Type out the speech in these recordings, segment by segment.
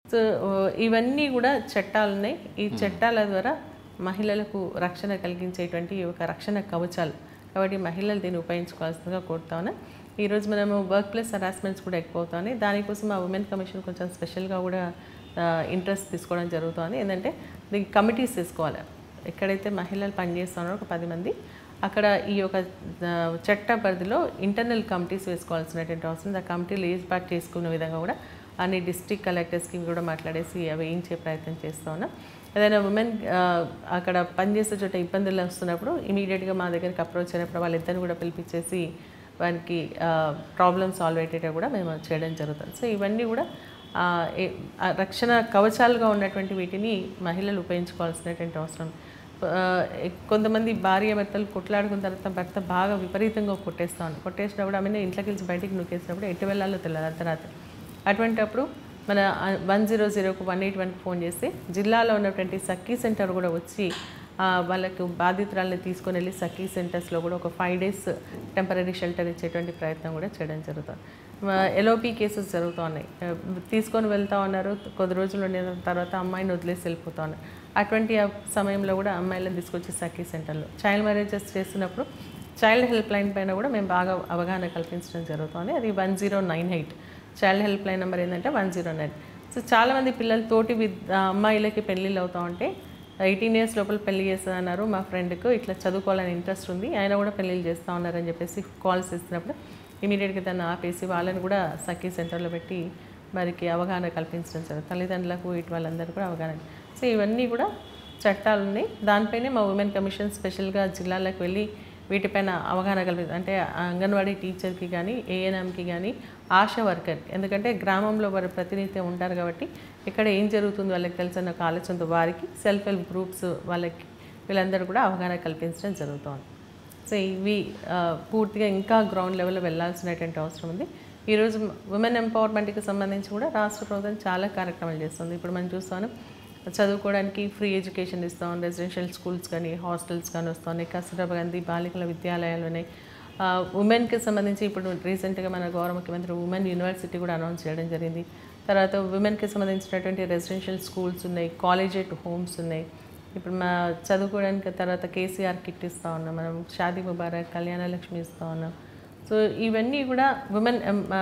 So ఇవన్నీ కూడా చట్టాలు ఉన్నాయి ఈ చట్టాల ద్వారా మహిళలకు రక్షణ కలిగించేటువంటి ఒక రక్షణ కవచాలు కాబట్టి మహిళలు దీన్ని ఉపయోగించుకోవాల్సిందిగా కోరుతాను ఈరోజు మనము వర్క్ ప్లేస్ హరాస్మెంట్స్ కూడా ఎక్కువ అవుతాయి దానికోసం ఆ ఉమెన్ కమిషన్ కొంచెం స్పెషల్గా కూడా ఇంట్రెస్ట్ తీసుకోవడం జరుగుతుంది ఏంటంటే దీనికి కమిటీస్ తీసుకోవాలి ఎక్కడైతే మహిళలు పనిచేస్తున్నారో ఒక పది మంది అక్కడ ఈ యొక్క ఆ, చట్ట పరిధిలో ఇంటర్నల్ కమిటీస్ వేసుకోవాల్సినటువంటి అవసరం ఉంది. ఆ కమిటీలు ఏర్పాటు చేసుకునే విధంగా కూడా అన్ని డిస్ట్రిక్ట్ కలెక్టర్స్కి కూడా మాట్లాడేసి అవి వేయించే ప్రయత్నం చేస్తా ఉన్నాం ఏదైనా ఉమెన్ అక్కడ పనిచేసే చోట ఇబ్బందులు వస్తున్నప్పుడు ఇమీడియట్గా మా దగ్గరికి అప్రోచ్ అయినప్పుడు వాళ్ళిద్దరిని కూడా పిలిపించేసి వారికి ప్రాబ్లమ్ సాల్వ్ అయ్యేటట్టు కూడా మేము చేయడం జరుగుతుంది సో ఇవన్నీ కూడా ఆ, ఏ- ఆ రక్షణ కవచాలుగా ఉన్నటువంటి వీటిని మహిళలు ఉపయోగించుకోవాల్సినటువంటి అవసరం ఆ, ఎ- కొంతమంది భార్య భర్తలు కొట్లాడుకున్న తర్వాత భర్త బాగా విపరీతంగా కొట్టేస్తాను కొట్టేసినప్పుడు ఆమె ఇంట్లోకి వెళ్ళి బయటికి నూకేసినప్పుడు ఎటు వెళ్ళాలో తెలియదు అర్ధరాత్రి అటువంటప్పుడు మన వన్ జీరో జీరోకు వన్ ఎయిట్ వన్కి ఫోన్ చేస్తే జిల్లాలో ఉన్నటువంటి సఖీ సెంటర్ కూడా వచ్చి ఆ, వాళ్ళకు బాధితురాలని తీసుకొని వెళ్ళి సఖీ సెంటర్స్లో కూడా ఒక ఫైవ్ డేస్ టెంపరీ షెల్టర్ ఇచ్చేటువంటి ప్రయత్నం కూడా చేయడం జరుగుతుంది ఎల్ఓపి కేసెస్ జరుగుతూ ఉన్నాయి ఆ, తీసుకొని వెళ్తా ఉన్నారు కొద్ది రోజులు ఉండిన తర్వాత అమ్మాయిని వదిలేసి వెళ్ళిపోతా ఉన్నారు అటువంటి ఆ సమయంలో కూడా అమ్మాయిలను తీసుకొచ్చి సఖీ సెంటర్లో చైల్డ్ మ్యారేజెస్ చేస్తున్నప్పుడు చైల్డ్ హెల్ప్ లైన్ పైన కూడా మేము బాగా అవగాహన కల్పించడం జరుగుతుంది అది one zero nine eight child help line number ఏంటంటే వన్ జీరో నైన్ సో చాలామంది పిల్లలు తోటి విద్ ఆ అమ్మాయిలకి పెళ్ళిళ్ళు అవుతా ఉంటే ఎయిటీన్ ఇయర్స్ లోపల పెళ్లి చేస్తున్నారు మా ఫ్రెండ్కు ఇట్లా చదువుకోవాలని ఇంట్రెస్ట్ ఉంది ఆయన కూడా పెళ్ళిళ్ళు చేస్తూ ఉన్నారని చెప్పేసి కాల్స్ ఇస్తున్నప్పుడు ఇమీడియట్గా దాన్ని ఆపేసి వాళ్ళని కూడా సఖీ సెంటర్లో పెట్టి వారికి అవగాహన కల్పించడం జరుగుతుంది తల్లిదండ్రులకు ఇటు వాళ్ళందరూ కూడా అవగాహన సో ఇవన్నీ కూడా చట్టాలు ఉన్నాయి దానిపైనే మా ఉమెన్ కమిషన్ స్పెషల్గా జిల్లాలకు వెళ్ళి వీటిపైన అవగాహన కల్పి అంటే అంగన్వాడీ టీచర్కి కానీ ఏఎన్ఎంకి కానీ ఆశా వర్కర్ ఎందుకంటే గ్రామంలో వారు ప్రతినిత్యం ఉంటారు కాబట్టి ఇక్కడ ఏం జరుగుతుందో వాళ్ళకి తెలిసిన ఒక ఆలోచనతో వారికి సెల్ఫ్ హెల్ప్ గ్రూప్స్ వాళ్ళకి వీళ్ళందరూ కూడా అవగాహన కల్పించడం జరుగుతోంది సో ఇవి ఆ, పూర్తిగా ఇంకా గ్రౌండ్ లెవెల్లో వెళ్ళాల్సినటువంటి అవసరం ఉంది ఈరోజు ఉమెన్ ఎంపవర్మెంట్కి సంబంధించి కూడా రాష్ట్ర ప్రభుత్వం చాలా కార్యక్రమాలు చేస్తుంది ఇప్పుడు మనం చూస్తాను చదువుకోవడానికి ఫ్రీ ఎడ్యుకేషన్ ఇస్తాం రెసిడెన్షియల్ స్కూల్స్ కానీ హాస్టల్స్ కానీ వస్తున్నాయి కస్తూర్బా గాంధీ బాలికల విద్యాలయాలు ఉన్నాయి ఉమెన్కి సంబంధించి ఇప్పుడు రీసెంట్గా మన గౌరవ ముఖ్యమంత్రి ఉమెన్ యూనివర్సిటీ కూడా అనౌన్స్ చేయడం జరిగింది తర్వాత ఉమెన్కి సంబంధించినటువంటి రెసిడెన్షియల్ స్కూల్స్ ఉన్నాయి కాలేజెట్ హోమ్స్ ఉన్నాయి ఇప్పుడు మా చదువుకోవడానికి తర్వాత కేసీఆర్ కిట్ ఇస్తూ ఉన్నాం మనం షాదీ ముబారక్ కళ్యాణ లక్ష్మి ఇస్తూ ఉన్నాం సో ఇవన్నీ కూడా ఉమెన్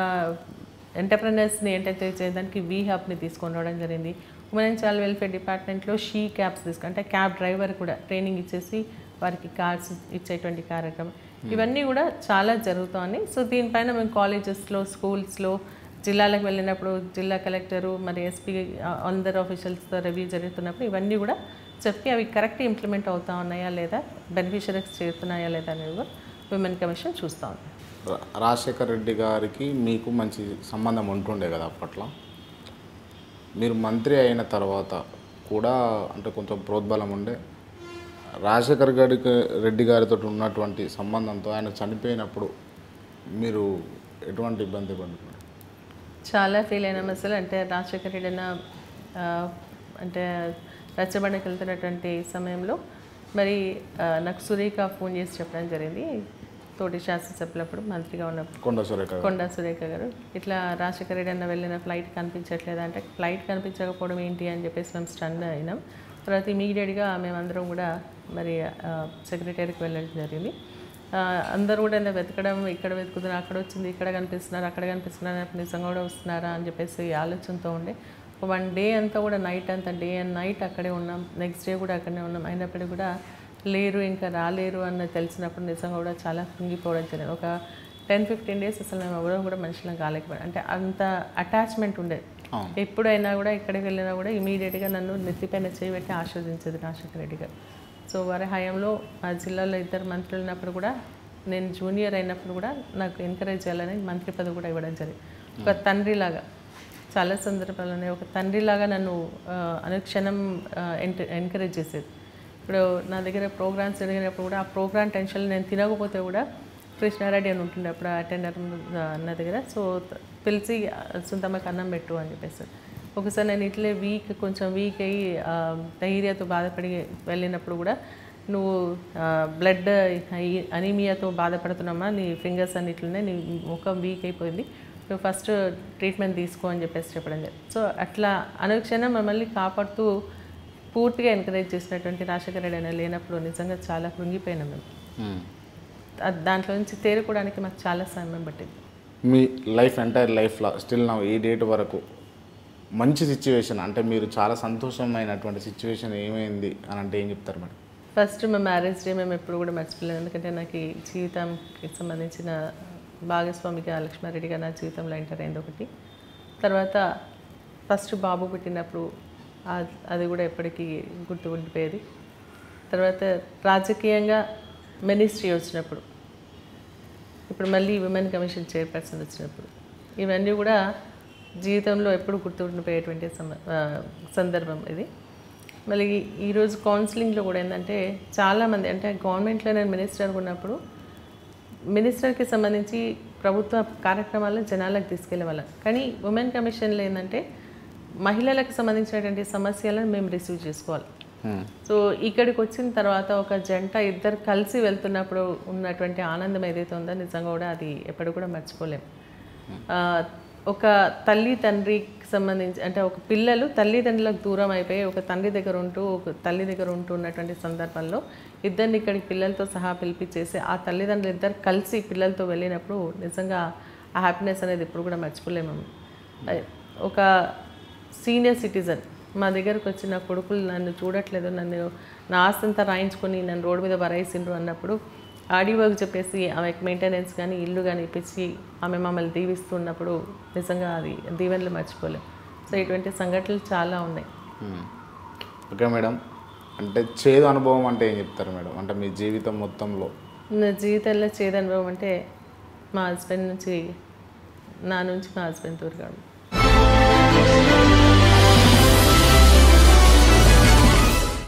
ఎంటర్ప్రెనర్స్ని ఏంటైతే చేయడానికి వీ హబ్ని తీసుకొని రావడం జరిగింది ఉమెన్ అండ్ చైల్డ్ వెల్ఫేర్ డిపార్ట్మెంట్లో షీ క్యాబ్స్ తీసుకు అంటే క్యాబ్ డ్రైవర్ కూడా ట్రైనింగ్ ఇచ్చేసి వారికి కార్డ్స్ ఇచ్చేటువంటి కార్యక్రమం ఇవన్నీ కూడా చాలా జరుగుతున్నాయి సో దీనిపైన మేము కాలేజెస్లో స్కూల్స్లో జిల్లాలకు వెళ్ళినప్పుడు జిల్లా కలెక్టరు మరి ఎస్పీ అందరు ఆఫీషియల్స్తో రివ్యూ జరుగుతున్నప్పుడు ఇవన్నీ కూడా చెప్పి అవి కరెక్ట్ ఇంప్లిమెంట్ అవుతా ఉన్నాయా లేదా బెనిఫిషరీస్ చేరుతున్నాయా లేదా అనేది కూడా విమెన్ కమిషన్ చూస్తూ ఉంది రా- రాజశేఖర్ రెడ్డి గారికి మీకు మంచి సంబంధం ఉంటుండే కదా అప్పట్లో మీరు మంత్రి అయిన తర్వాత కూడా అంటే కొంచెం ప్రోద్బలం ఉండే రాజశేఖర్ గారికి రెడ్డి గారితో ఉన్నటువంటి సంబంధంతో ఆయన చనిపోయినప్పుడు మీరు ఎటువంటి ఇబ్బంది పడుతున్నారు చాలా ఫీల్ అయినాం అసలు అంటే రాజశేఖర రెడ్డి అన్న ఆ, అంటే రచ్చబండకి వెళ్తున్నటువంటి సమయంలో మరి ఆ, నాకు సురేఖ ఫోన్ చేసి చెప్పడం జరిగింది తోటి శాసనసభ్యులప్పుడు మంత్రిగా ఉన్నప్పుడు కొండ సురేఖ గారు. కొండా సురేఖ గారు ఇట్లా రాజశేఖర రెడ్డి అన్న వెళ్ళిన ఫ్లైట్ కనిపించట్లేదు అంటే ఫ్లైట్ కనిపించకపోవడం ఏంటి అని చెప్పేసి మేము స్టన్ అయినాం తర్వాత ఇమీడియట్గా మేమందరం కూడా మరి సెక్రటరీకి వెళ్ళడం జరిగింది ఆ, అందరూ కూడా ఇలా వెతకడం ఇక్కడ వెతుకుతున్నారు అక్కడ వచ్చింది ఇక్కడ కనిపిస్తున్నారు అక్కడ కనిపిస్తున్నారు అప్పుడు నిజంగా కూడా వస్తున్నారా అని చెప్పేసి ఆలోచనతో ఉండే వన్ డే అంతా కూడా నైట్ అంతా డే అండ్ నైట్ అక్కడే ఉన్నాం నెక్స్ట్ డే కూడా అక్కడే ఉన్నాం అయినప్పటికీ కూడా లేరు ఇంకా రాలేరు అన్న తెలిసినప్పుడు నిజంగా కూడా చాలా కుంగిపోవడం జరిగింది ఒక టెన్ ఫిఫ్టీన్ డేస్ అసలు మేము ఎవరం కూడా మనుషులం కాలేకపోయాం అంటే అంత అటాచ్మెంట్ ఉండేది అవును. ఎప్పుడైనా కూడా ఎక్కడికి వెళ్ళినా కూడా ఇమీడియట్గా నన్ను నెత్తిపైన చేయబెట్టి ఆస్వాదించేది రాజశేఖర రెడ్డి గారు సో వారి హయాంలో ఆ జిల్లాలో ఇద్దరు మంత్రులు ఉన్నప్పుడు కూడా నేను జూనియర్ అయినప్పుడు కూడా నాకు ఎంకరేజ్ చేయాలని మంత్రి పదవి కూడా ఇవ్వడం జరిగింది ఒక తండ్రిలాగా చాలా సందర్భాల్లోనే ఒక తండ్రిలాగా నన్ను ఆ, అనుక్షణం ఎంకరేజ్ చేసేది ఇప్పుడు నా దగ్గర ప్రోగ్రామ్స్ జరిగినప్పుడు కూడా ఆ ప్రోగ్రామ్ టెన్షన్ నేను తినకపోతే కూడా కృష్ణారెడ్డి అని ఉంటుండే అప్పుడు అటెండర్ నా దగ్గర సో త- పిలిచి ఆ, సుంతమ్మకి అన్నం పెట్టు అని చెప్పేసి ఒకసారి నేను ఇట్లే వీక్ కొంచెం వీక్ అయ్యి ఆ, డైరియాతో బాధపడి వెళ్ళినప్పుడు కూడా నువ్వు బ్లడ్ అనీమియాతో బాధపడుతున్నామా నీ ఫింగర్స్ అన్నిట్లోనే నీ ముఖం వీక్ అయిపోయింది నువ్వు ఫస్ట్ ట్రీట్మెంట్ తీసుకో అని చెప్పేసి చెప్పడం జరిగింది సో అట్లా అనుక్షణం మమ్మల్ని కాపాడుతూ పూర్తిగా ఎంకరేజ్ చేసినటువంటి రాజశేఖర రెడ్డి అయినా లేనప్పుడు నిజంగా చాలా కృంగిపోయినాం మేము మ్మ్. అది దాంట్లో నుంచి తేరుకోవడానికి మాకు చాలా సమయం పట్టింది మీ లైఫ్ ఎంటైర్ లైఫ్లో స్టిల్ నా ఈ డేట్ వరకు మంచి సిచ్యువేషన్ అంటే మీరు చాలా సంతోషమైనటువంటి సిచ్యువేషన్ ఏమైంది అని అంటే ఏం చెప్తారు మేడం ఫస్ట్ మా మ్యారేజ్ డే మేము ఎప్పుడు కూడా మర్చిపోలేము ఎందుకంటే నాకు ఈ జీవితంకి సంబంధించిన భాగస్వామిగా లక్ష్మారెడ్డిగా నా జీవితంలో ఎంటర్ అయింది ఒకటి తర్వాత ఫస్ట్ బాబు పుట్టినప్పుడు ఆ- అది కూడా ఎప్పటికీ గుర్తు ఉండిపోయేది తర్వాత రాజకీయంగా మినిస్ట్రీ వచ్చినప్పుడు ఇప్పుడు మళ్ళీ విమెన్ కమిషన్ చైర్పర్సన్ వచ్చినప్పుడు ఇవన్నీ కూడా జీవితంలో ఎప్పుడు గుర్తుండిపోయేటువంటి సమ ఆ, సందర్భం ఇది మళ్ళీ ఈరోజు కౌన్సిలింగ్లో కూడా ఏంటంటే చాలామంది అంటే గవర్నమెంట్లో నేను మినిస్టర్ ఉన్నప్పుడు మినిస్టర్కి సంబంధించి ప్రభుత్వ కార్యక్రమాలను జనాలకు తీసుకెళ్లే వాళ్ళం కానీ ఉమెన్ కమిషన్లో ఏంటంటే మహిళలకు సంబంధించినటువంటి సమస్యలను మేము రిసీవ్ చేసుకోవాలి మ్మ్. సో ఇక్కడికి వచ్చిన తర్వాత ఒక జంట ఇద్దరు కలిసి వెళ్తున్నప్పుడు ఉన్నటువంటి ఆనందం ఏదైతే ఉందో నిజంగా కూడా అది ఎప్పుడు కూడా మర్చిపోలేం ఆ, ఒక తల్లి తండ్రికి సంబంధించి అంటే ఒక పిల్లలు తల్లిదండ్రులకు దూరం అయిపోయి ఒక తండ్రి దగ్గర ఉంటూ ఒక తల్లి దగ్గర ఉంటూ ఉన్నటువంటి సందర్భంలో ఇద్దరిని ఇక్కడికి పిల్లలతో సహా పిలిపించేసి ఆ తల్లిదండ్రులు ఇద్దరు కలిసి పిల్లలతో వెళ్ళినప్పుడు నిజంగా ఆ హ్యాపీనెస్ అనేది ఎప్పుడు కూడా మర్చిపోలేము అయ్ ఒక సీనియర్ సిటిజన్ మా దగ్గరకు వచ్చిన కొడుకులు నన్ను చూడట్లేదు నన్ను నా ఆస్తంతా రాయించుకొని నన్ను రోడ్డు మీద బరాయిసిండ్రు అన్నప్పుడు ఆడియోకి చెప్పేసి ఆమెకు మెయింటెనెన్స్ కానీ ఇల్లు కానీ ఇప్పించి ఆమె మమ్మల్ని దీవిస్తున్నప్పుడు నిజంగా అది దీవెనలు మర్చిపోలేం సో ఇటువంటి సంఘటనలు చాలా ఉన్నాయి మ్మ్. ఓకే మేడం అంటే చేదు అనుభవం అంటే ఏం చెప్తారు మేడం అంటే మీ జీవితం మొత్తంలో నా జీవితంలో చేదనుభవం అంటే మా హస్బెండ్ నుంచి నా నుంచి మా హస్బెండ్ దూరగాడు